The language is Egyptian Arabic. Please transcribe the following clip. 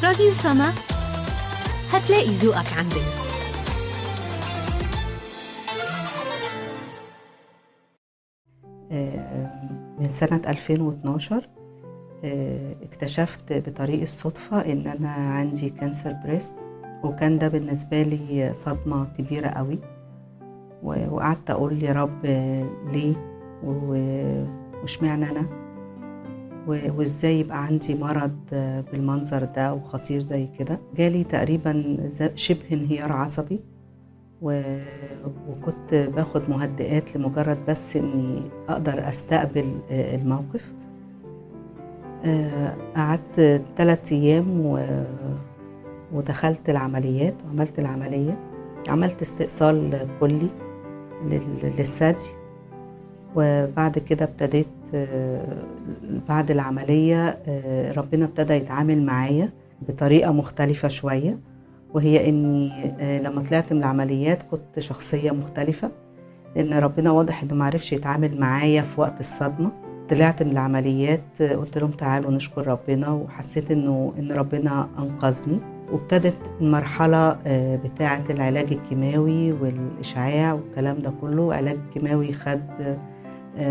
راديو سما هتلاقي ذوقك عندنا من سنة 2012 آه، اكتشفت بطريق الصدفة إن أنا عندي كانسر بريست وكان ده بالنسبة لي صدمة كبيرة قوي و- وقعدت أقول يا رب آه، ليه و- واشمعنى أنا و- وإزاي يبقى عندي مرض آه، بالمنظر ده وخطير زي كده جالي تقريبا ز- شبه انهيار عصبي و- وكنت باخد مهدئات لمجرد بس اني اقدر استقبل آه، الموقف آه، قعدت ثلاث ايام و- ودخلت العمليات وعملت العمليه عملت استئصال كلي لل- للثدي وبعد كده ابتديت آه، بعد العمليه آه، ربنا ابتدى يتعامل معايا بطريقه مختلفه شويه وهي اني آه، لما طلعت من العمليات كنت شخصيه مختلفه لان ربنا واضح انه معرفش يتعامل معايا في وقت الصدمه طلعت من العمليات آه، قلت لهم تعالوا نشكر ربنا وحسيت انه ان ربنا انقذني وابتدت المرحلة آه، بتاعة العلاج الكيماوي والإشعاع والكلام ده كله علاج كيماوي خد آه،